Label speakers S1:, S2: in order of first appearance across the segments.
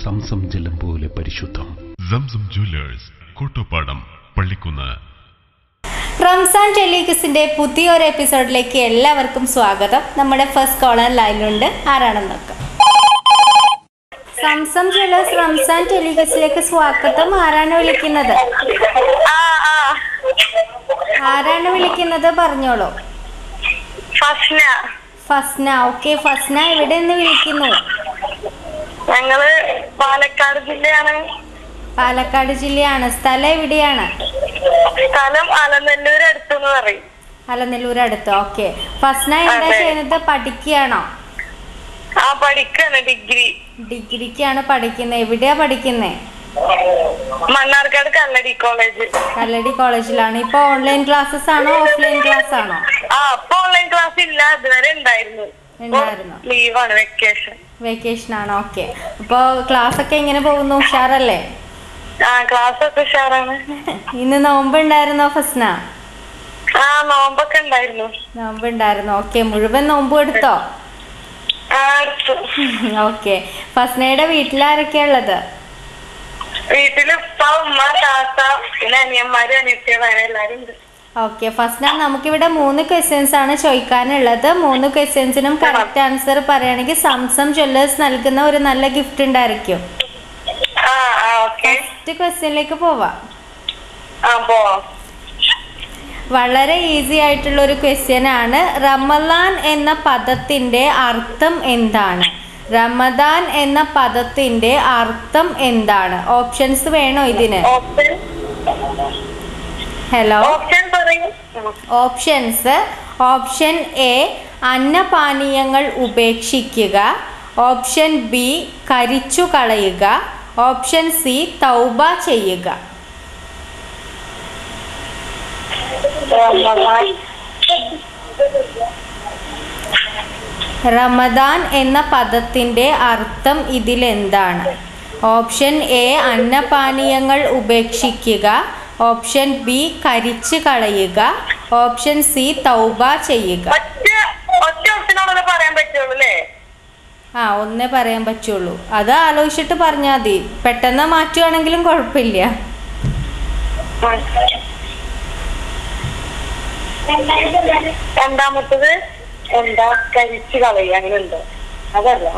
S1: Zamzam ജലം പോലെ പരിശുദ്ധം
S2: സംസം ജ്വല്ലേഴ്സ് കോട്ടോപ്പാടം പള്ളിക്കുന്ന്
S3: റംസാൻ ടെലിഗസിന്റെ പുതിയൊരു എപ്പിസോഡിലേക്ക് എല്ലാവർക്കും സ്വാഗതം നമ്മുടെ ഫസ്റ്റ് കോളർ ലൈനിലുണ്ട് ആരാണെന്ന് നോക്കാം സംസം ജ്വല്ലേഴ്സ് റംസാൻ ടെലിഗസിലേക്ക് സ്വാഗതം ആരാണ് വിളിക്കുന്നത്
S4: ആ ആ
S3: ആരാണ് വിളിക്കുന്നത് പറഞ്ഞോളൂ
S4: ഫസ്ന
S3: ഫസ്ന ഓക്കെ ഫസ്ന എവിടെ നിന്ന് വിളിക്കുന്നു
S4: ഞങ്ങള് പാലക്കാട് ജില്ലയാണ്
S3: പാലക്കാട് ജില്ലയാണ് സ്ഥലം എവിടെയാണ്
S4: സ്ഥലം അലനല്ലൂർ അടുത്തെന്ന് പറയും
S3: അലനെല്ലൂർ അടുത്ത് ഓക്കെ ഫസ്ന എന്താ
S4: അതെ.
S3: ചെയ്യുന്നത് പഠിക്കുകയാണോ
S4: ആ പഠിക്കാണ് ഡിഗ്രി
S3: ഡിഗ്രിക്കാണ് പഠിക്കുന്നത് എവിടെയാ പഠിക്കുന്നത്
S4: മണ്ണാർക്കാട് കല്ലടി കോളേജ്
S3: കല്ലടി കോളേജിലാണ് ഇപ്പൊ ഓൺലൈൻ ക്ലാസ്സസ് ആണോ ഓഫ്ലൈൻ ക്ലാസ് ആണോ
S4: ആ ഇപ്പൊ ഓൺലൈൻ ക്ലാസ് ഇല്ല ഇതുവരെ ഉണ്ടായിരുന്നു
S3: ഉണ്ടായിരുന്നു.
S4: ലീവാണ് വെക്കേഷൻ
S3: വെക്കേഷൻ ആണ് ഓക്കെ അപ്പോൾ ക്ലാസ് ഒക്കെ എങ്ങനെ പോകുന്നു ഉഷാറല്ലേ
S4: ആ ക്ലാസ് ഒക്കെ ഉഷാറാണ്
S3: ഇന്ന് നോമ്പ് ഉണ്ടായിരുന്നോ ഫസ്ന
S4: ആ നോമ്പൊക്കെ ഉണ്ടായിരുന്നു
S3: നോമ്പ് ഉണ്ടായിരുന്നു ഓക്കെ മുഴുവൻ നോമ്പ് എടുത്തോ
S4: ആ അടുത്തു
S3: ഓക്കെ ഫസ്നയുടെ വീട്ടിലാരൊക്കെയാ ഉള്ളത്
S4: വീട്ടില് ഉപ്പ ഉമ്മ താത്ത പിന്നെ അനിയന്മാര് അനിയത്തികൾ അങ്ങനെ എല്ലാരും ഉണ്ട്
S3: ഓക്കെ ഫസ്ന നമുക്കിവിടെ മൂന്ന് ക്വസ്റ്റ്യൻസ് ആണ് ചോദിക്കാനുള്ളത് മൂന്ന് ക്വസ്റ്റ്യൻസിനും കറക്റ്റ് ആൻസർ പറയുകയാണെങ്കിൽ സംസം ജ്വല്ലേഴ്സ് നൽകുന്ന ഒരു നല്ല ഗിഫ്റ്റ് ഉണ്ടായിരിക്കും
S4: ആ ആ ഓക്കെ
S3: ഫസ്റ്റ് ക്വസ്റ്റ്യനിലേക്ക് പോവാം
S4: ആ പോവാം
S3: വളരെ ഈസി ആയിട്ടുള്ള ഒരു ക്വസ്റ്റ്യൻ ആണ് റമലാൻ എന്ന പദത്തിന്റെ അർത്ഥം എന്താണ് റമദാൻ എന്ന പദത്തിന്റെ അർത്ഥം എന്താണ് ഓപ്ഷൻസ് വേണോ ഇതിന്
S4: ഓപ്ഷൻ
S3: ഹലോ
S4: ഓപ്ഷൻ പറയൂ
S3: ഓപ്ഷൻസ് ഓപ്ഷൻ എ അന്നപാനീയങ്ങൾ ഉപേക്ഷിക്കുക ഓപ്ഷൻ ബി കരിച്ചു കളയുക ഓപ്ഷൻ സി തൗബ ചെയ്യുക റമദാൻ എന്ന പദത്തിൻ്റെ അർത്ഥം ഇതിലെന്താണ് ഓപ്ഷൻ എ അന്നപാനീയങ്ങൾ ഉപേക്ഷിക്കുക ഓപ്ഷൻ ബി കരിച്ചു കളയുക ഓപ്ഷൻ സി തൗബ ചെയ്യുക
S4: ഒറ്റ ഒറ്റ ഓപ്ഷനോടെ പറയാൻ പറ്റുള്ളൂ അല്ലേ
S3: ആ ഒന്നേ പറയാൻ പറ്റുള്ളൂ അത് ആലോചിച്ചിട്ട് പറഞ്ഞാൽ മതി പെട്ടെന്ന് മാറ്റുകയാണെങ്കിലും കുഴപ്പമില്ല
S4: രണ്ടാമത്തത് എന്താ കരിച്ചു കളയുക അങ്ങനെ ഉണ്ടോ അതല്ല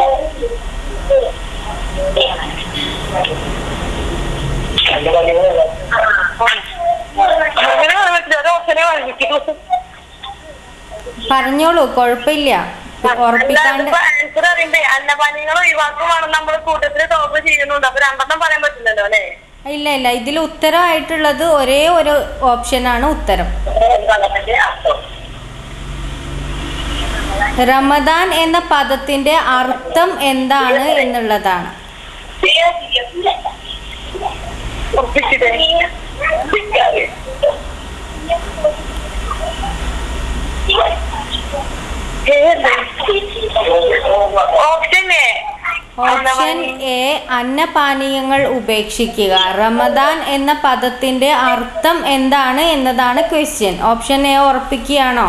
S4: അങ്ങനെ പറയാൻ പറ്റില്ല ഒരു ഓപ്ഷനെ വാങ്ങിക്കൂ
S3: പറഞ്ഞോളൂ കുഴപ്പമില്ല ഉറപ്പിക്കാണ്ട്
S4: ആൻസർ അറിയണ്ടേ അന്നപാനീയങ്ങൾ ഒഴിവാക്കുവാണ് നമ്മൾ കൂട്ടത്തില് ടോപ്പ് ചെയ്യുന്നുണ്ട് അപ്പൊ രണ്ടെണ്ണം പറയാൻ പറ്റില്ലല്ലോ അല്ലേ
S3: ഇല്ല ഇല്ല ഇതിൽ ഉത്തരമായിട്ടുള്ളത് ഒരേ ഒരു ഓപ്ഷനാണ് ഉത്തരം റമദാൻ എന്ന പദത്തിന്റെ അർത്ഥം എന്താണ് എന്നുള്ളതാണ്
S4: ഉറപ്പിച്ചിട്ടേ ഓപ്ഷൻ എ
S3: ഓപ്ഷൻ എ അന്നപാനീയങ്ങൾ ഉപേക്ഷിക്കുക റമദാൻ എന്ന പദത്തിന്റെ അർത്ഥം എന്താണ് എന്നതാണ് ക്വസ്റ്റ്യൻ ഓപ്ഷൻ എ ഉറപ്പിക്കുകയാണോ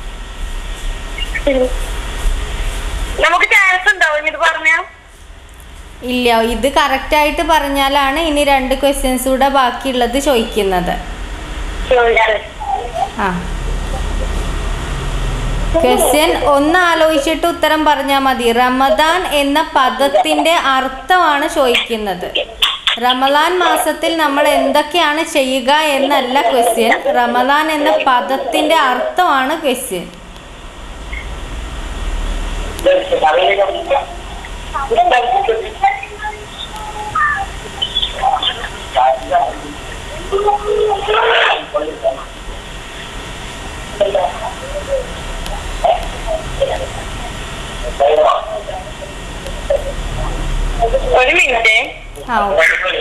S4: നമുക്ക് ചാൻസ് ഉണ്ടാവും ഇത് പറഞ്ഞ
S3: ഇല്ല ഇത് കറക്റ്റായിട്ട് പറഞ്ഞാലാണ് ഇനി രണ്ട് ക്വസ്റ്റ്യൻസ് കൂടെ ബാക്കിയുള്ളത് ചോദിക്കുന്നത് ആ ക്വസ്റ്റ്യൻ ഒന്ന് ആലോചിച്ചിട്ട് ഉത്തരം പറഞ്ഞാൽ മതി റമദാൻ എന്ന പദത്തിന്റെ അർത്ഥമാണ് ചോദിക്കുന്നത് റമദാൻ മാസത്തിൽ നമ്മൾ എന്തൊക്കെയാണ് ചെയ്യുക എന്നല്ല ക്വസ്റ്റ്യൻ റമദാൻ എന്ന പദത്തിന്റെ അർത്ഥമാണ് ക്വസ്റ്റ്യൻ
S4: ഒരു മിനിറ്റ്
S3: ആ ഓക്കെ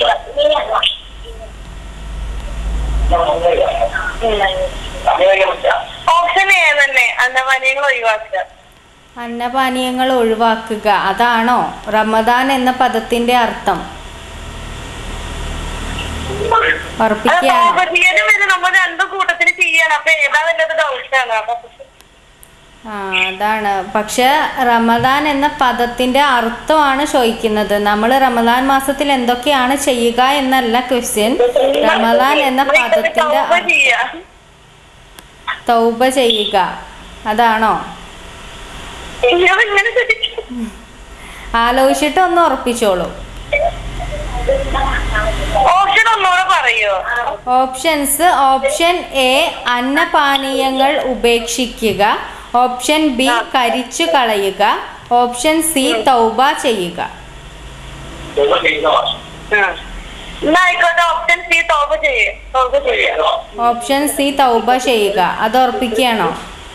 S4: ഓപ്ഷൻ എ തന്നെ അന്നപാനീയങ്ങൾ ഒഴിവാക്കുക
S3: അന്നപാനീയങ്ങൾ ഒഴിവാക്കുക അതാണോ റമദാൻ എന്ന പദത്തിന്റെ അർത്ഥം ഉറപ്പിക്കുകയാണോ
S4: സാമ്പത്തികനും വരെ നമ്മൾ രണ്ടു കൂട്ടത്തിന് ചെയ്യാണ് അപ്പൊ ഏതാ വല്ലത് ഡൗട്ടാണ് അപ്പൊ
S3: ആ അതാണ് പക്ഷെ റമദാൻ എന്ന പദത്തിന്റെ അർത്ഥമാണ് ചോദിക്കുന്നത് നമ്മൾ റമദാൻ മാസത്തിൽ എന്തൊക്കെയാണ് ചെയ്യുക എന്നല്ല ക്വസ്റ്റ്യൻ റമദാൻ എന്ന പദത്തിന്റെ
S4: തൗബ
S3: അർത്ഥം.
S4: ചെയ്യാ.
S3: തൗബ ചെയ്യുക അതാണോ
S4: ഞാൻ ഇങ്ങനെ ചോദിക്കും.
S3: ആലോചിച്ചിട്ട് ഒന്ന് ഉറപ്പിച്ചോളൂ
S4: ഓപ്ഷൻ ഒന്നുകൂടെ പറയോ
S3: ഓപ്ഷൻസ് ഓപ്ഷൻ എ അന്നപാനീയങ്ങൾ ഉപേക്ഷിക്കുക ഓപ്ഷൻ ബി കരിച്ചു കളയുക ഓപ്ഷൻ സി തൗബ ചെയ്യുക
S4: എന്നാ ആയിക്കോട്ടെ ഓപ്ഷൻ സി തൗബ ചെയ്യേ തൗബ ചെയ്യാ
S3: ഓപ്ഷൻ സി തൗബ ചെയ്യുക അത് ഉറപ്പിക്കുകയാണോ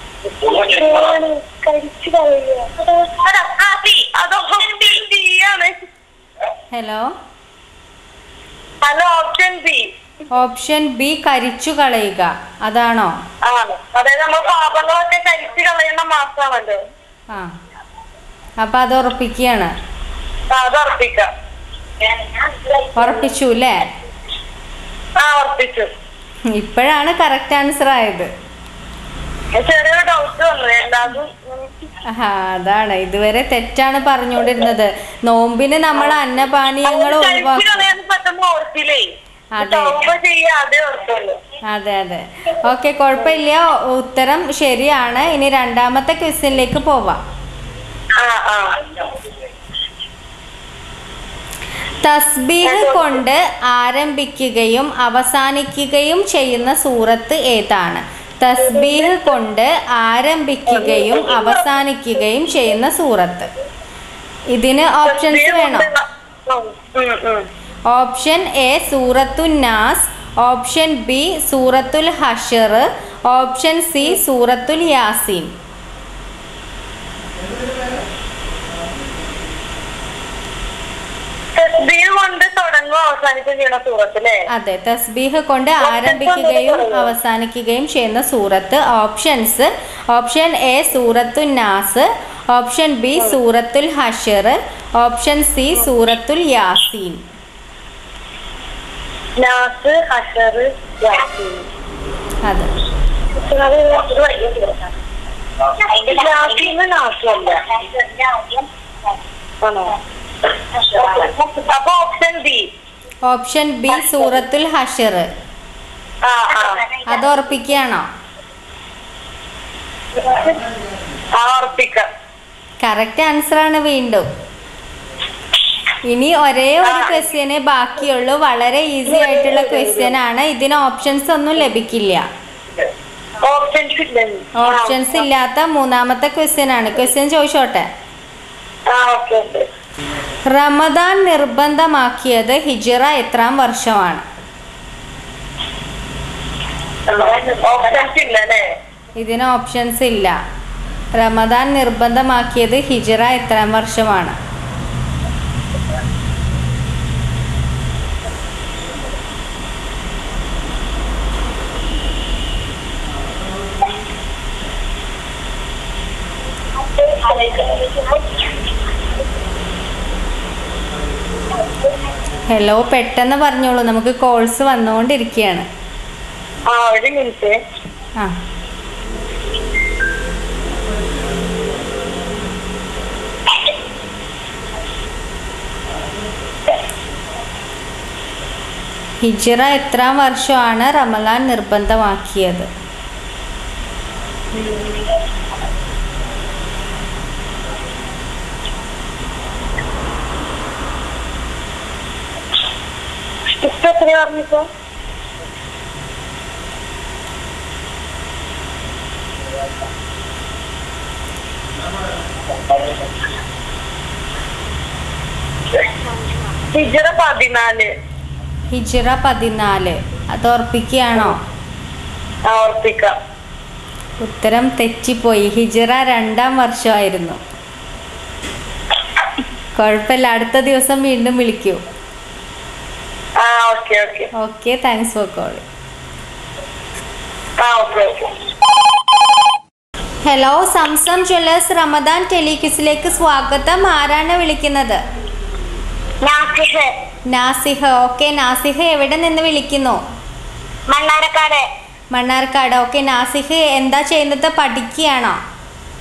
S4: കഴിച്ചു കളയുക അത് ഓപ്ഷൻ ബി ആണ്
S3: hello
S4: hello option B
S3: option B കരിച്ചു കളയുക അതാണോ
S4: ആണ് അതായത് നമ്മൾ പാപങ്ങളൊക്കെ കരിച്ചു കളയുന്ന മാസമാണല്ലോ
S3: ആ അപ്പം അത് ഉറപ്പിക്കുകയാണ്
S4: ആ, അത് ഉറപ്പിക്കാം
S3: ഉറപ്പിച്ചു അല്ലേ
S4: ആ ഉറപ്പിച്ചു
S3: ഇപ്പോഴാണ് കറക്റ്റ് ആൻസർ ആയത്
S4: ചെറിയൊരു ഡൗട്ട് വന്നു എല്ലാതും
S3: ആ അതാണ് ഇതുവരെ തെറ്റാണ് പറഞ്ഞുകൊണ്ടിരുന്നത് നോമ്പിന് നമ്മൾ അന്നപാനീയങ്ങൾ
S4: കഴിച്ചു
S3: ഒഴിവാക്കും
S4: കളയാൻ പെട്ടെന്ന് ഓർത്തില്ലേ
S3: അതെ.
S4: തൗബ ചെയ്യാ അതേ ഓർത്തുള്ളൂ
S3: അതെ അതെ ഓക്കെ കുഴപ്പമില്ല ഉത്തരം ശരിയാണ് ഇനി രണ്ടാമത്തെ ക്വസ്റ്റ്യനിലേക്ക് പോവാം
S4: ആ ആ
S3: തസ്ബീഹ് കൊണ്ട് ആരംഭിക്കുകയും അവസാനിക്കുകയും ചെയ്യുന്ന സൂറത്ത് ഏതാണ് തസ്ബീഹ് കൊണ്ട് ആരംഭിക്കുകയും അവസാനിക്കുകയും ചെയ്യുന്ന സൂറത്ത് ഇതിന് ഓപ്ഷൻസ് വേണോ
S4: ഉം, ഉം.
S3: ഓപ്ഷൻ എ സൂറത്തുൽ നാസ് ഓപ്ഷൻ ബി സൂറത്തുൽ ഹഷർ ഓപ്ഷൻ സി സൂറത്തുൽ യാസീൻ
S4: തസ്ബീഹ് കൊണ്ട് തുടങ്ങും അവസാനിക്കും ചെയ്യണ സൂറത്ത് അല്ലേ
S3: അതെ തസ്ബീഹ് കൊണ്ട് ആരംഭിക്കുകയും അവസാനിക്കുകയും ചെയ്യുന്ന സൂറത്ത് ഓപ്ഷൻസ് ഓപ്ഷൻ എ സൂറത്തുൽ നാസ് ഓപ്ഷൻ ബി സൂറത്തുൽ ഹഷർ ഓപ്ഷൻ സി സൂറത്തുൽ യാസീൻ
S4: നാസ് ഹഷർ യാസീൻ
S3: അതെ
S4: യാസീന് നാസല്ല ആണോ അപ്പൊ ഓപ്ഷൻ ബി
S3: ഓപ്ഷൻ ബി സൂറത്തുൽ ഹഷർ
S4: ആ ആ
S3: അത് ഉറപ്പിക്കുകയാണോ
S4: ആ ഉറപ്പിക്കാം
S3: കറക്റ്റ് ആൻസർ ആണ് വീണ്ടും ഇനി ഒരേ ഒരു ക്വസ്റ്റ്യനെ ബാക്കിയുള്ളൂ വളരെ ഈസി ആയിട്ടുള്ള ക്വസ്റ്റ്യൻ ആണ് ഇതിന് ഓപ്ഷൻസ് ഒന്നും ലഭിക്കില്ല
S4: ഓപ്ഷൻസ് ഇല്ല
S3: ഓപ്ഷൻസ് ഇല്ലാത്ത മൂന്നാമത്തെ ക്വസ്റ്റ്യൻ ആണ് ക്വസ്റ്റ്യൻ ചോദിച്ചോട്ടെ
S4: ആ ഓക്കെ ഓക്കെ
S3: റമദാൻ നിർബന്ധമാക്കിയത് ഹിജറ എത്രാം വർഷമാണ്
S4: ഓപ്ഷൻസ് ഇല്ല അല്ലേ
S3: ഇതിന് ഓപ്ഷൻസ് ഇല്ല റമദാൻ നിർബന്ധമാക്കിയത് ഹിജറ എത്രാം വർഷമാണ് ഹലോ പെട്ടെന്ന് പറഞ്ഞോളൂ നമുക്ക് കോൾസ് വന്നുകൊണ്ടിരിക്കുകയാണ്
S4: ആ ഒരു മിനിറ്റ്
S3: ആ ഹിജറ എത്രാം വർഷമാണ് റമലാൻ നിർബന്ധമാക്കിയത്
S4: ഇപ്പൊ എത്രയാ പറഞ്ഞിപ്പോ ഹിജറ പതിനാല്
S3: ഹിജറ പതിനാല് അത് ഉറപ്പിക്കുകയാണോ
S4: ആ ഉറപ്പിക്കാം
S3: ഉത്തരം തെറ്റിപ്പോയി ഹിജറ രണ്ടാം വർഷമായിരുന്നു കുഴപ്പമില്ല അടുത്ത ദിവസം വീണ്ടും വിളിക്കൂ
S4: ആ okay okay
S3: okay thanks for call
S4: ആ okay okay
S3: hello Zamzam jewellers Ramadan ടെലിക്വിസിലേക്ക് സ്വാഗതം ആരാണ് വിളിക്കുന്നത്
S4: നാസിഹ്
S3: നാസിഹ ഓക്കെ നാസിഹ എവിടെ നിന്ന് വിളിക്കുന്നു
S4: മണ്ണാരക്കാട്
S3: മണ്ണാർക്കാട് ഓക്കെ നാസിഹ് എന്താ ചെയ്യുന്നത് പഠിക്കുകയാണോ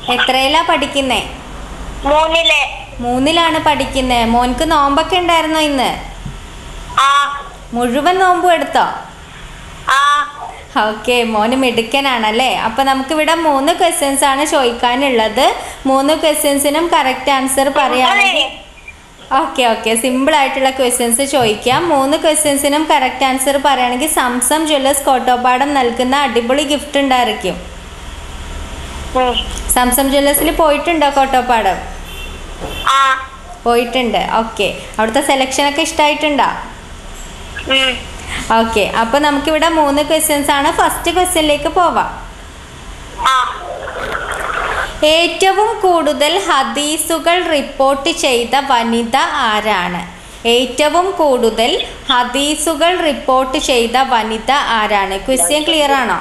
S3: എത്രയിലാ പഠിക്കുന്നേ
S4: മൂന്നില്
S3: മൂന്നിലാണ് പഠിക്കുന്നേ മോൻക്ക് നോമ്പൊക്കെ ഉണ്ടായിരുന്നോ ഇന്ന്
S4: ആ
S3: മുഴുവൻ നോമ്പും എടുത്തോ
S4: ആ
S3: ഓക്കെ മോന് മിടുക്കനാണല്ലേ അപ്പോൾ നമുക്കിവിടെ മൂന്ന് ക്വസ്റ്റ്യൻസ് ആണ് ചോദിക്കാനുള്ളത് മൂന്ന് ക്വസ്റ്റ്യൻസിനും കറക്റ്റ് ആൻസർ പറയുകയാണെങ്കിൽ ഓക്കെ ഓക്കെ സിമ്പിൾ ആയിട്ടുള്ള ക്വസ്റ്റ്യൻസ് ചോദിക്കാം മൂന്ന് ക്വസ്റ്റ്യൻസിനും കറക്റ്റ് ആൻസർ പറയുകയാണെങ്കിൽ സംസം ജ്വല്ലേഴ്സ് കോട്ടോപ്പാടം നൽകുന്ന അടിപൊളി ഗിഫ്റ്റ് ഉണ്ടായിരിക്കും
S4: ഉം.
S3: സംസം ജ്വല്ലേഴ്സിൽ പോയിട്ടുണ്ടോ കോട്ടോപ്പാടം
S4: ആ
S3: പോയിട്ടുണ്ട് ഓക്കെ അവിടുത്തെ സെലക്ഷനൊക്കെ ഇഷ്ടമായിട്ടുണ്ടോ
S4: ഉം.
S3: ഓക്കെ അപ്പോൾ നമുക്കിവിടെ മൂന്ന് ക്വസ്റ്റ്യൻസ് ആണ് ഫസ്റ്റ് ക്വസ്റ്റ്യനിലേക്ക് പോവാം
S4: ആ
S3: ഏറ്റവും കൂടുതൽ ഹദീസുകൾ റിപ്പോർട്ട് ചെയ്ത വനിത ആരാണ് ഏറ്റവും കൂടുതൽ ഹദീസുകൾ റിപ്പോർട്ട് ചെയ്ത വനിത ആരാണ് ക്വസ്റ്റ്യൻ ക്ലിയർ ആണോ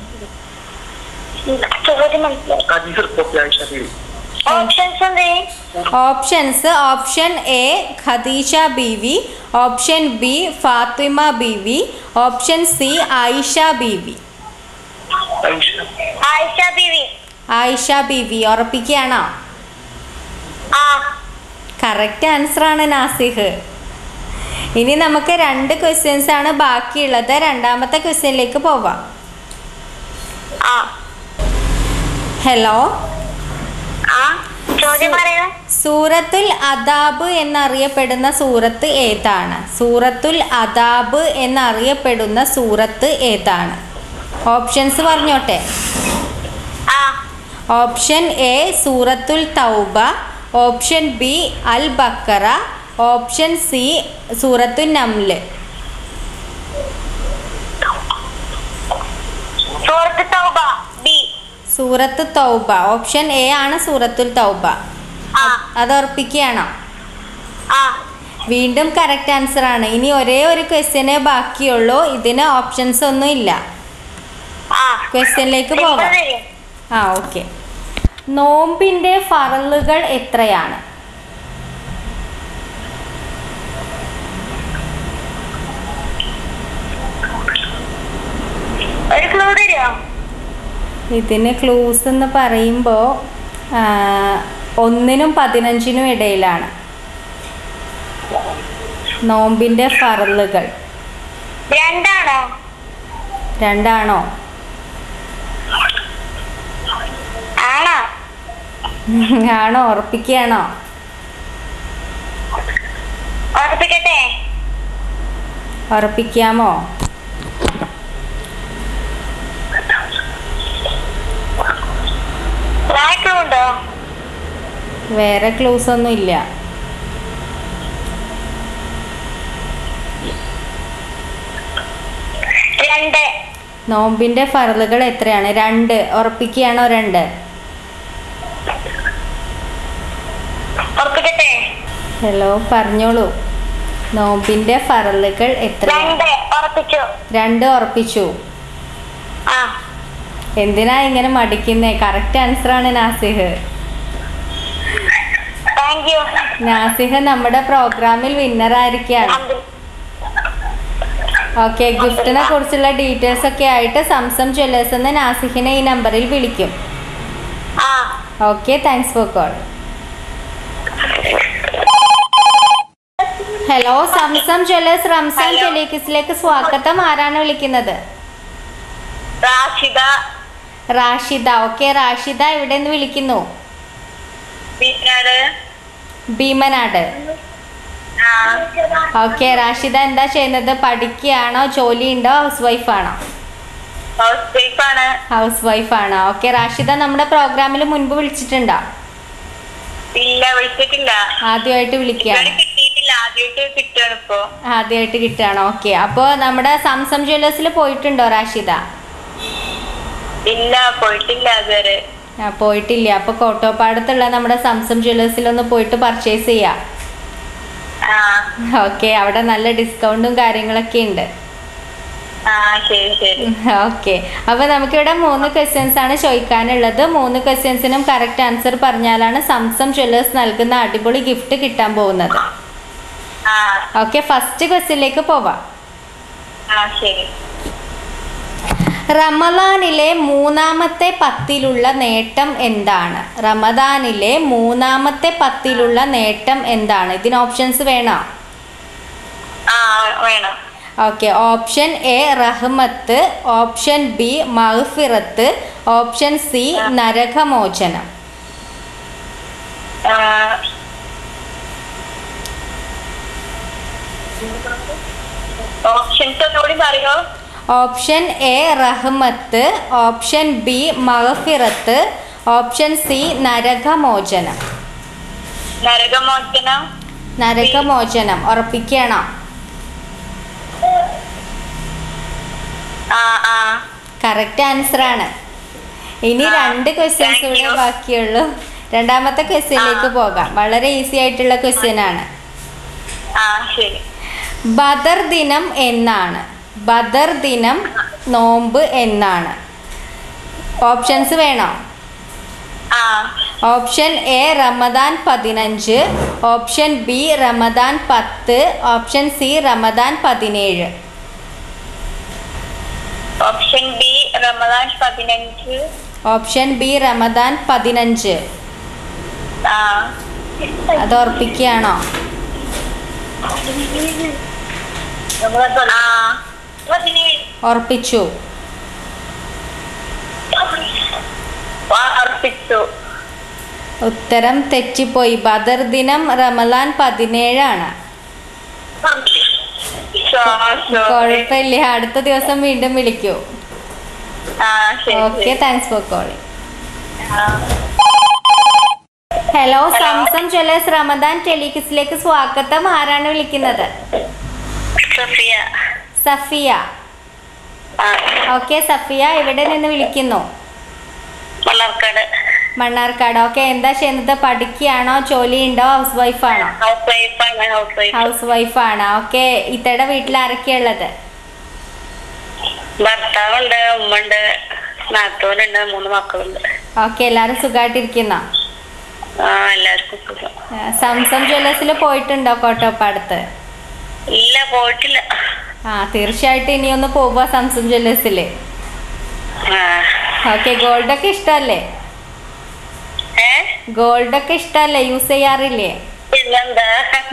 S4: ചോദ്യം മനസ്സിലായി
S5: ഹദീസ് റിപ്പോർട്ട് ആയിഷ ബീവി
S4: ഓപ്ഷൻസ് എന്തേ
S3: options option A Khadija Beevi option B Fatima Beevi option C Aisha Beevi
S5: Aisha
S4: Aisha Beevi
S3: Aisha Beevi ഉറപ്പിക്കുകയാണോ
S4: ആ
S3: കറക്റ്റ് ആൻസർ ആണ് നാസിഹ് ഇനി നമുക്ക് രണ്ട് ക്വസ്റ്റ്യൻസ് ആണ് ബാക്കിയുള്ളത് രണ്ടാമത്തെ ക്വസ്റ്റ്യനിലേക്ക് പോവാം
S4: ആ
S3: ഹലോ
S4: ആ ചോദ്യം പറയൂ
S3: സൂറത്തുൽ അദാബ് എന്നറിയപ്പെടുന്ന സൂറത്ത് ഏതാണ് സൂറത്തുൽ അദാബ് എന്നറിയപ്പെടുന്ന സൂറത്ത് ഏതാണ് ഓപ്ഷൻസ് പറഞ്ഞോട്ടെ
S4: ആ
S3: ഓപ്ഷൻ എ സൂറത്തുൽ തൗബ ഓപ്ഷൻ ബി അൽ ബക്കറ ഓപ്ഷൻ സി സൂറത്തുൽ നംല്
S4: സൂറത്ത് തൗബ ബി
S3: സൂറത്ത് തൗബ ഓപ്ഷൻ എ ആണ് സൂറത്തുൽ തൗബ
S4: ആ
S3: അത് ഉറപ്പിക്കുകയാണോ
S4: ആ
S3: വീണ്ടും കറക്റ്റ് ആൻസർ ആണ് ഇനി ഒരേ ഒരു ക്വസ്റ്റ്യനേ ബാക്കിയുള്ളൂ ഇതിന് ഓപ്ഷൻസ് ഒന്നും ഇല്ല
S4: ആ
S3: ക്വസ്റ്റ്യനിലേക്ക് പോവാം
S4: സിമ്പിൾ തരും.
S3: ആ ഓക്കെ നോമ്പിൻ്റെ ഫറലുകൾ എത്രയാണ്
S4: ഒരു ക്ലൂ തരുമോ
S3: ഇതിന് ക്ലൂസ് എന്ന് പറയുമ്പോൾ ഒന്നിനും പതിനഞ്ചിനും ഇടയിലാണ് നോമ്പിൻ്റെ ഫറലുകൾ
S4: രണ്ടാണോ
S3: രണ്ടാണോ
S4: ആണോ
S3: ആണോ ഉറപ്പിക്കുകയാണോ
S4: ഉറപ്പിക്കട്ടെ
S3: ഉറപ്പിക്കാമോ
S4: വേറെ ക്ലൂ ഉണ്ടോ
S3: വേറെ ക്ലൂസ് ഒന്നും ഇല്ല
S4: രണ്ട്
S3: നോമ്പിൻ്റെ ഫറലുകൾ എത്രയാണ് രണ്ട് ഉറപ്പിക്കുകയാണോ രണ്ട്
S4: ഉറപ്പിക്കട്ടെ
S3: ഹലോ പറഞ്ഞോളൂ നോമ്പിൻ്റെ ഫറലുകൾ എത്രയാണ്
S4: രണ്ട് ഉറപ്പിച്ചു
S3: രണ്ട് ഉറപ്പിച്ചു
S4: ആ
S3: എന്തിനാ ഇങ്ങനെ മടിക്കുന്നേ കറക്റ്റ് ആൻസർ ആണ് നാസിഹ്
S4: താങ്ക് യു
S3: നാസിഹ് നമ്മുടെ പ്രോഗ്രാമിൽ വിന്നർ ആയിരിക്കുകയാണ് ഓക്കെ ഗിഫ്റ്റിനെ കുറിച്ചുള്ള ഡീറ്റെയിൽസ് ഒക്കെ ആയിട്ട് സംസം ജ്വല്ലേഴ്സ് എന്ന് നാസിഹിനെ ഈ നമ്പറിൽ വിളിക്കും
S4: ആ
S3: okay thanks for call hello Zamzam jewellers Ramzan
S4: Hello.
S3: ടെലിക്കിസിലേക്ക് സ്വാഗതം ആരാണ് വിളിക്കുന്നത്
S4: റാഷിദ
S3: റാഷിദ ഓക്കെ റാഷിദ ഇവിടെ നിന്ന് വിളിക്കുന്നു
S4: പിന്നീട്
S3: ഭീമനാട്
S4: ആ
S3: ഓക്കെ റാഷിദ എന്താ ചെയ്യുന്നത് പഠിക്കുകയാണോ ജോലി ഉണ്ടോ ഹൗസ് വൈഫാണോ
S4: ഹൗസ് വൈഫാണ്
S3: ഹൗസ് വൈഫാണോ ഓക്കെ റാഷിദ നമ്മുടെ പ്രോഗ്രാമിൽ മുൻപ് വിളിച്ചിട്ടുണ്ടോ
S4: ഇല്ല വിളിച്ചിട്ടില്ല
S3: ആദ്യമായിട്ട് വിളിക്കുകയാണ്
S4: ഇതുവരെ കിട്ടിയിട്ടില്ല ആദ്യമായിട്ട് കിട്ടുകയാണ് ഇപ്പൊ
S3: ആദ്യമായിട്ട് കിട്ടുകയാണോ ഓക്കെ അപ്പോൾ നമ്മുടെ സംസം ജ്വല്ലേഴ്സിൽ പോയിട്ടുണ്ടോ റാഷിദ
S4: ഇല്ല പോയിട്ടില്ല അതുവരെ
S3: ആ, പോയിട്ടില്ല അപ്പോൾ കോട്ടോപ്പാടത്തുള്ള നമ്മുടെ സംസം ജ്വല്ലേഴ്സിലൊന്ന് പോയിട്ട് പർച്ചേസ് ചെയ്യാം
S4: ആ
S3: ഓക്കെ അവിടെ നല്ല ഡിസ്കൗണ്ടും കാര്യങ്ങളൊക്കെ ഉണ്ട്
S4: ആ ശരി ശരി
S3: ഓക്കെ അപ്പോൾ നമുക്കിവിടെ മൂന്ന് ക്വസ്റ്റ്യൻസ് ആണ് ചോദിക്കാനുള്ളത് മൂന്ന് ക്വസ്റ്റ്യൻസിനും കറക്റ്റ് ആൻസർ പറഞ്ഞാലാണ് സംസം ജ്വല്ലേഴ്സ് നൽകുന്ന അടിപൊളി ഗിഫ്റ്റ് കിട്ടാൻ പോകുന്നത്
S4: ആ
S3: ഓക്കെ ഫസ്റ്റ് ക്വസ്റ്റ്യനിലേക്ക് പോവാം
S4: ആ ശരി
S3: റമദാനിലെ മൂന്നാമത്തെ പത്തിലുള്ള നേട്ടം എന്താണ് റമദാനിലെ മൂന്നാമത്തെ പത്തിലുള്ള നേട്ടം എന്താണ് ഇതിന് ഓപ്ഷൻസ് വേണോ
S4: ആ വേണം
S3: ഓക്കെ ഓപ്ഷൻ എ റഹ്മത്ത് ഓപ്ഷൻ ബി മഹ്ഫിറത്ത് ഓപ്ഷൻ സി നരകമോചനം
S4: ആ, ഓപ്ഷൻസ് ഒന്നുകൂടി പറയോ
S3: ഓപ്ഷൻ എ റഹ്മത്ത് ഓപ്ഷൻ ബി മഹ്ഫിറത്ത് ഓപ്ഷൻ സി നരകമോചനം
S4: നരകമോചനം
S3: നരകമോചനം ഉറപ്പിക്കണം
S4: ആ ആ
S3: കറക്റ്റ് ആൻസർ ആണ് ഇനി
S4: ആ,
S3: രണ്ട് ക്വസ്റ്റ്യൻസ്
S4: thank
S3: കൂടെ
S4: you.
S3: ബാക്കിയുള്ളൂ രണ്ടാമത്തെ ക്വസ്റ്റ്യനിലേക്ക് പോകാം വളരെ ഈസി ആയിട്ടുള്ള ക്വസ്റ്റ്യൻ ആണ്
S4: ആ ശരി
S3: ബദർ ദിനം എന്നാണ് ബദർ ദിനം നോമ്പ് എന്നാണ് ഓപ്ഷൻസ് വേണോ
S4: ആ
S3: ഓപ്ഷൻ എ റമദാൻ പതിനഞ്ച് ഓപ്ഷൻ ബി റമദാൻ പത്ത് ഓപ്ഷൻ സി റമദാൻ പതിനേഴ്
S4: ഓപ്ഷൻ ബി റമദാൻ പതിനഞ്ച്
S3: ഓപ്ഷൻ ബി റമദാൻ പതിനഞ്ച്
S4: ആ
S3: അത് ഉറപ്പിക്കുകയാണോ
S4: ആ
S3: ഉറപ്പിച്ചു
S4: അർപ്പിച്ചു
S3: ഉത്തരം തെറ്റിപ്പോയി ബദർ ദിനം റമദാൻ പതിനേഴാണ് കുഴപ്പമില്ല അടുത്ത ദിവസം വീണ്ടും വിളിക്കൂ
S4: ആ ശരി
S3: ഓക്കെ താങ്ക്സ് ഫോർ കോളിംഗ്
S4: ആ.
S3: ഹലോ സംസം ജ്വല്ലേഴ്സ് റമദാൻ ടെലികിസിലേക്ക് സ്വാഗതം ആരാണ് വിളിക്കുന്നത്
S4: സഫിയ
S3: സഫിയ
S4: ആ
S3: ഓക്കെ സഫിയ എവിടെ നിന്ന് വിളിക്കുന്നു
S4: മണ്ണാർക്കാട്
S3: മണ്ണാർക്കാട് ഓക്കെ എന്താ ചെയ്യുന്നത് പഠിക്കുകയാണോ ജോലിയുണ്ടോ ഹൗസ് വൈഫാണോ
S4: ഹൗസ് വൈഫാണ് ഹൗസ് വൈഫ്
S3: ഹൗസ് വൈഫാണ് ഓക്കെ ഇത്തയുടെ വീട്ടിൽ ആരൊക്കെയുള്ളത്
S4: ഭർത്താവുണ്ട് ഉമ്മണ്ട് നാത്തൂനുണ്ട് മൂന്ന് മക്കളുണ്ട്
S3: ഓക്കെ എല്ലാവരും സുഖമായിട്ടിരിക്കുന്ന
S4: ആ എല്ലാവർക്കും സുഖം
S3: സംസം ജ്വല്ലേഴ്സിൽ പോയിട്ടുണ്ടോ കോട്ടോപ്പാടത്ത്
S4: ഇല്ല പോയിട്ടില്ല
S3: ആ തീർച്ചയായിട്ടും ഇനി ഒന്ന് പോവുക സംസം ജ്വല്ലേഴ്സിൽ
S4: ആ
S3: ഓക്കെ ഗോൾഡൊക്കെ ഇഷ്ടമല്ലേ
S4: ഏ
S3: ഗോൾഡൊക്കെ ഇഷ്ടമല്ലേ യൂസ് ചെയ്യാറില്ലേ
S4: പിന്നെന്താ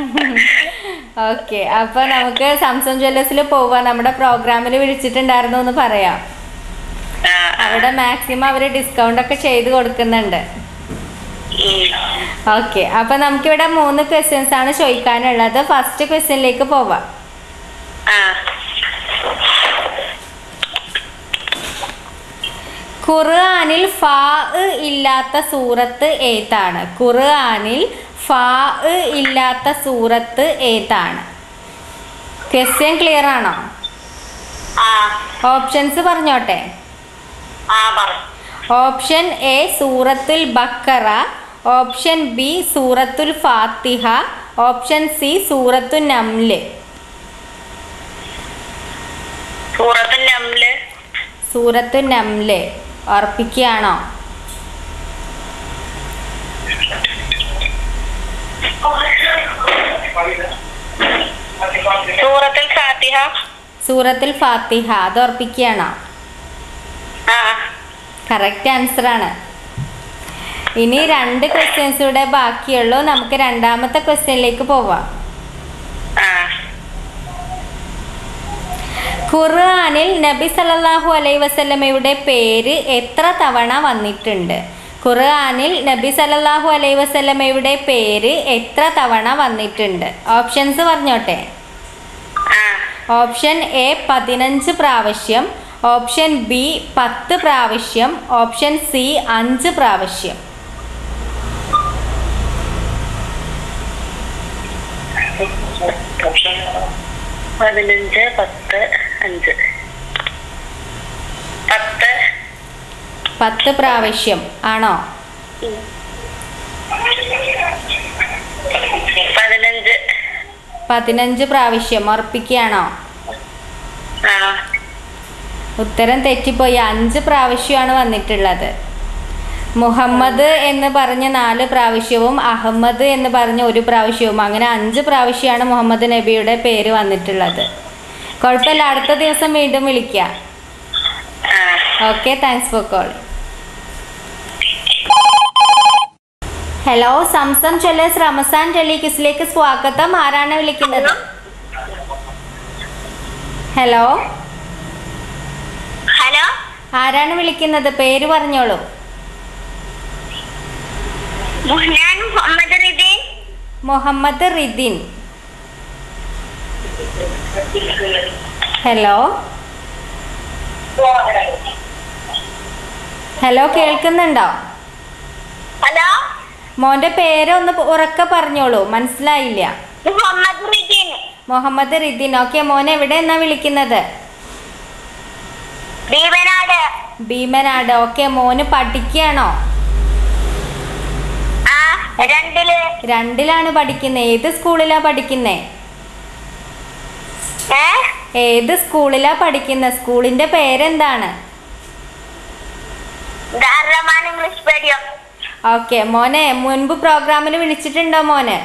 S3: ഓക്കെ അപ്പോൾ നമുക്ക് സംസം ജ്വല്ലേഴ്സിൽ പോവുക നമ്മുടെ പ്രോഗ്രാമിൽ വിളിച്ചിട്ടുണ്ടായിരുന്നു എന്ന് പറയാം
S4: ആ ആ.
S3: അവിടെ മാക്സിമം അവർ ഡിസ്കൗണ്ട് ഒക്കെ ചെയ്ത് കൊടുക്കുന്നുണ്ട്
S4: ഉം.
S3: ഓക്കെ അപ്പോൾ നമുക്കിവിടെ മൂന്ന് ക്വസ്റ്റ്യൻസ് ആണ് ചോദിക്കാനുള്ളത് ഫസ്റ്റ് ക്വസ്റ്റ്യനിലേക്ക് പോവാം
S4: ആ
S3: ഖുർആനിൽ ഫാ ഇല്ലാത്ത സൂറത്ത് ഏതാണ് ഖുർആനിൽ ഫാ ഇല്ലാത്ത സൂറത്ത് ഏതാണ് ക്വസ്റ്റ്യൻ ക്ലിയർ ആണോ
S4: ആ
S3: ഓപ്ഷൻസ് പറഞ്ഞോട്ടെ
S4: ആ പറ
S3: ഓപ്ഷൻ എ സൂറത്തുൽ ബക്കറ ഓപ്ഷൻ ബി സൂറത്തുൽ ഫാത്തിഹ ഓപ്ഷൻ സി സൂറത്തു നംല്
S4: സൂറത്ത് നംല്
S3: സൂറത്തു നംല് ഉറപ്പിക്കുകയാണോ
S4: സൂറത്തുൽ ഫാത്തിഹ
S3: സൂറത്തുൽ ഫാത്തിഹ അത് ഉറപ്പിക്കുകയാണോ
S4: ആ
S3: കറക്റ്റ് ആൻസർ ആണ് ഇനി രണ്ട് ക്വസ്റ്റ്യൻസ് കൂടെ ബാക്കിയുള്ളൂ നമുക്ക് രണ്ടാമത്തെ ക്വസ്റ്റ്യനിലേക്ക് പോവാം
S4: ആ
S3: ഖുർആനിൽ നബി സല്ലല്ലാഹു അലൈഹി വസല്ലമയുടെ പേര് എത്ര തവണ വന്നിട്ടുണ്ട് ഖുർആനിൽ നബി സല്ലല്ലാഹു അലൈഹി വസല്ലമയുടെ പേര് എത്ര തവണ വന്നിട്ടുണ്ട് ഓപ്ഷൻസ് പറഞ്ഞോട്ടെ
S4: ആ
S3: ഓപ്ഷൻ എ പതിനഞ്ച് പ്രാവശ്യം ഓപ്ഷൻ ബി പത്ത് പ്രാവശ്യം ഓപ്ഷൻ സി അഞ്ച് പ്രാവശ്യം
S4: പതിനഞ്ച് പത്ത് അഞ്ച് പത്ത്
S3: പത്ത് പ്രാവശ്യം ആണോ
S4: പതിനഞ്ച്
S3: പതിനഞ്ച് പ്രാവശ്യം ഉറപ്പിക്കുകയാണോ
S4: ആ
S3: ഉത്തരം തെറ്റിപ്പോയി അഞ്ച് പ്രാവശ്യമാണ് വന്നിട്ടുള്ളത് മുഹമ്മദ് എന്ന് പറഞ്ഞ നാല് പ്രാവശ്യവും അഹമ്മദ് എന്ന് പറഞ്ഞ ഒരു പ്രാവശ്യവും അങ്ങനെ അഞ്ച് പ്രാവശ്യമാണ് മുഹമ്മദ് നബിയുടെ പേര് വന്നിട്ടുള്ളത് കുഴപ്പമില്ല അടുത്ത ദിവസം വീണ്ടും വിളിക്കാം
S4: ആ
S3: okay thanks for calling hello Zamzam jewellers Ramzan ടെലിക്യൂസിലേക്ക് സ്വാഗതം ആരാണ് വിളിക്കുന്നത് ഹലോ
S6: ഹലോ
S3: ആരാണ് വിളിക്കുന്നത് പേര് പറഞ്ഞോളൂ
S6: ഞാൻ മുഹമ്മദ് റിദീൻ
S3: മുഹമ്മദ് റിദിൻ ഹലോ ഹലോ കേൾക്കുന്നുണ്ടോ
S6: ഹലോ
S3: മോന്റെ പേര് ഒന്ന് ഉറക്കെ പറഞ്ഞോളൂ മനസ്സിലായില്ല
S6: മുഹമ്മദ് റിദീൻ
S3: മുഹമ്മദ് റിദിൻ ഓക്കെ മോൻ എവിടെ എന്നാ വിളിക്കുന്നത്
S6: ദീപനാട്
S3: ഭീമനാട് ഓക്കെ മോന് പഠിക്കുകയാണോ
S6: ആ രണ്ടില്
S3: രണ്ടിലാണ് പഠിക്കുന്നത് ഏത് സ്കൂളിലാ പഠിക്കുന്നേ
S6: ഏ
S3: ഏത് സ്കൂളിലാ പഠിക്കുന്നത് സ്കൂളിന്റെ പേരെന്താണ്
S6: ദാറമാൻ ഇംഗ്ലീഷ് മീഡിയം
S3: ഓക്കെ മോനെ മുൻപ് പ്രോഗ്രാമിൽ വിളിച്ചിട്ടുണ്ടോ മോന്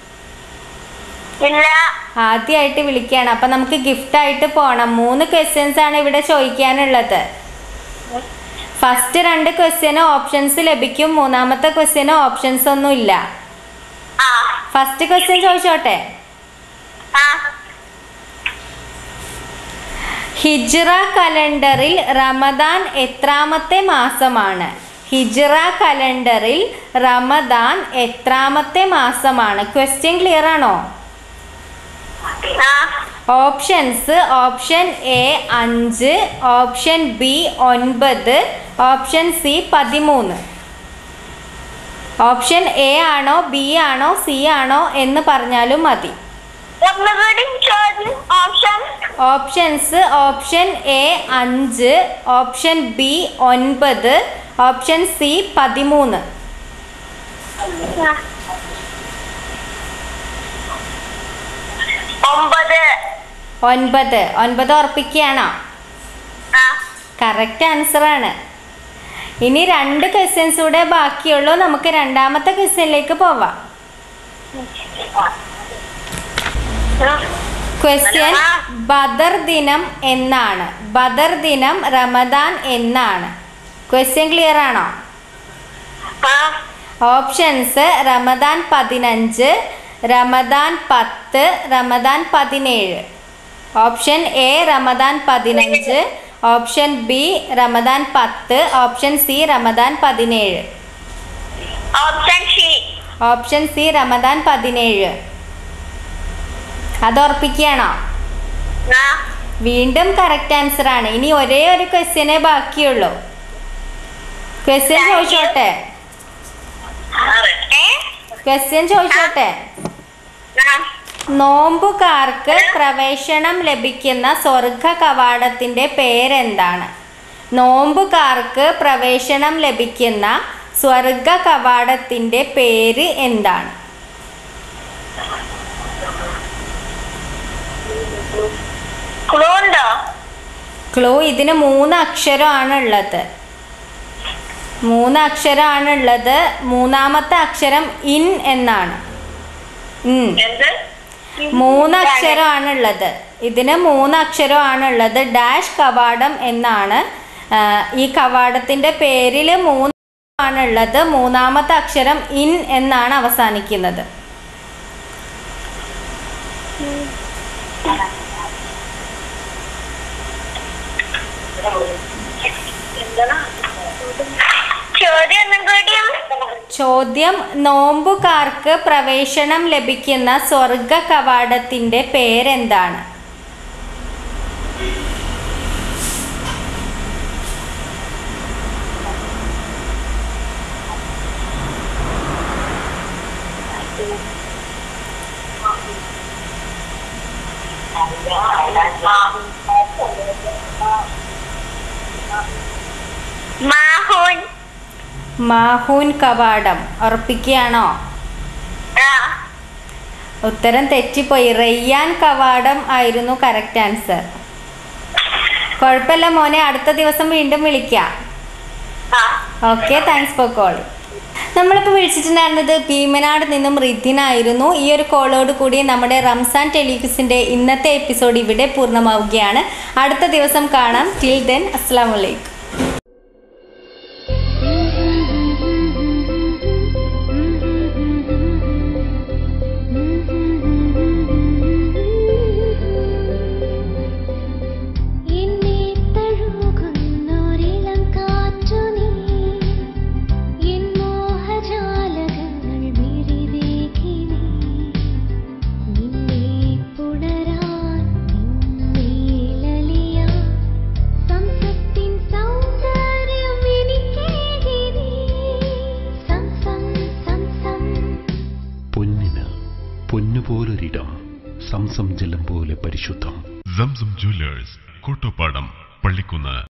S6: ഇല്ല
S3: ആദ്യമായിട്ട് വിളിക്കുകയാണ് അപ്പം നമുക്ക് ഗിഫ്റ്റ് ആയിട്ട് പോകണം മൂന്ന് ക്വസ്റ്റ്യൻസ് ആണ് ഇവിടെ ചോദിക്കാനുള്ളത് ഫസ്റ്റ് രണ്ട് ക്വസ്റ്റ്യന് ഓപ്ഷൻസ് ലഭിക്കും മൂന്നാമത്തെ ക്വസ്റ്റ്യന് ഓപ്ഷൻസ് ഒന്നും ഇല്ല
S6: ആ
S3: ഫസ്റ്റ് ക്വസ്റ്റ്യൻ ചോദിച്ചോട്ടെ
S6: ആ
S3: ഹിജ്റ കലണ്ടറിൽ റമദാൻ എത്രാമത്തെ മാസമാണ് ഹിജ്റ കലണ്ടറിൽ റമദാൻ എത്രാമത്തെ മാസമാണ് ക്വസ്റ്റ്യൻ ക്ലിയർ ആണോ
S6: ആ
S3: ഓപ്ഷൻസ് ഓപ്ഷൻ എ അഞ്ച് ഓപ്ഷൻ ബി ഒൻപത് ഓപ്ഷൻ സി പതിമൂന്ന് ഓപ്ഷൻ എ ആണോ ബി ആണോ സി ആണോ എന്ന് പറഞ്ഞാലും മതി
S6: ഒന്നുകൂടി ചോദ്യം ഓപ്ഷൻ
S3: ഓപ്ഷൻസ് ഓപ്ഷൻ എ അഞ്ച് ഓപ്ഷൻ ബി ഒൻപത് ഓപ്ഷൻ സി പതിമൂന്ന്
S6: ഒമ്പത്
S3: ഒൻപത് ഒൻപത് ഉറപ്പിക്കുകയാണോ
S6: ആ
S3: കറക്റ്റ് ആൻസർ ആണ് ഇനി രണ്ട് ക്വസ്റ്റ്യൻസ് കൂടെ ബാക്കിയുള്ളൂ നമുക്ക് രണ്ടാമത്തെ ക്വസ്റ്റ്യനിലേക്ക് പോവാം ക്വസ്റ്റ്യൻ ബദർ ദിനം എന്നാണ് ബദർ ദിനം റമദാൻ എന്നാണ് ക്വസ്റ്റ്യൻ ക്ലിയർ ആണോ
S6: ആ
S3: ഓപ്ഷൻസ് റമദാൻ പതിനഞ്ച് റമദാൻ പത്ത് റമദാൻ പതിനേഴ് ഓപ്ഷൻ എ റമദാൻ പതിനഞ്ച് ഓപ്ഷൻ ബി റമദാൻ പത്ത് ഓപ്ഷൻ സി റമദാൻ പതിനേഴ്
S6: option C
S3: option C Ramadan പതിനേഴ് അത് ഉറപ്പിക്കുകയാണോ
S6: ആ
S3: വീണ്ടും കറക്റ്റ് ആൻസർ ആണ് ഇനി ഒരേ ഒരു ക്വസ്റ്റ്യനേ ബാക്കിയുള്ളൂ ക്വസ്റ്റ്യൻ ചോദിച്ചോട്ടെ
S6: ഏ
S3: ക്വസ്റ്റ്യൻ ചോദിച്ചോട്ടെ
S6: ആ
S3: നോമ്പുകാർക്ക് പ്രവേശനം ലഭിക്കുന്ന സ്വർഗ കവാടത്തിന്റെ പേരെന്താണ് നോമ്പുകാർക്ക് പ്രവേശനം ലഭിക്കുന്ന സ്വർഗ കവാടത്തിന്റെ പേര് എന്താണ്
S6: ക്ലൂ ഉണ്ടോ
S3: ക്ലൂ ഇതിന് മൂന്ന് അക്ഷരമാണ് ഉള്ളത് മൂന്ന് അക്ഷരമാണ് ഉള്ളത് മൂന്നാമത്തെ അക്ഷരം ഇൻ എന്നാണ് ഉം.
S6: എന്ത്
S3: മൂന്ന് അക്ഷരമാണ് ഉള്ളത് ഇതിന് മൂന്ന് അക്ഷരമാണ് ഉള്ളത് ഡാഷ് കവാടം എന്നാണ് ആ, ഈ കവാടത്തിന്റെ പേരിൽ മൂന്ന് ആണ് ഉള്ളത് മൂന്നാമത്തെ അക്ഷരം ഇൻ എന്നാണ് അവസാനിക്കുന്നത്
S6: ചോദ്യം ഒന്നും കൂടിയും
S3: ചോദ്യം നോമ്പുകാർക്ക് പ്രവേശനം ലഭിക്കുന്ന സ്വർഗ കവാടത്തിന്റെ പേരെന്താണ്
S6: മാഹൂൻ
S3: മാഹൂൻ കവാടം ഉറപ്പിക്കുകയാണോ
S6: ആ
S3: ഉത്തരം തെറ്റിപ്പോയി റയ്യാൻ കവാടം ആയിരുന്നു കറക്റ്റ് ആൻസർ കുഴപ്പമില്ല മോനെ അടുത്ത ദിവസം വീണ്ടും വിളിക്കാം
S6: ആ
S3: ഓക്കെ താങ്ക്സ് ഫോർ കോൾ നമ്മളിപ്പോൾ വിളിച്ചിട്ടുണ്ടായിരുന്നത് ഭീമനാട് നിന്നും റിദ്ദിനായിരുന്നു ഈ ഒരു കോളോട് കൂടി നമ്മുടെ റംസാൻ ടെലിവിസിൻ്റെ ഇന്നത്തെ എപ്പിസോഡ് ഇവിടെ പൂർണ്ണമാവുകയാണ് അടുത്ത ദിവസം കാണാം ടിൽ ദെൻ അസ്സാം വലൈക്കും
S1: പൊന്നുപോലൊരിടം സംസം ജലം പോലെ പരിശുദ്ധം
S2: സംസം ജ്വല്ലേഴ്സ് കോട്ടോപ്പാടം പള്ളിക്കുന്ന്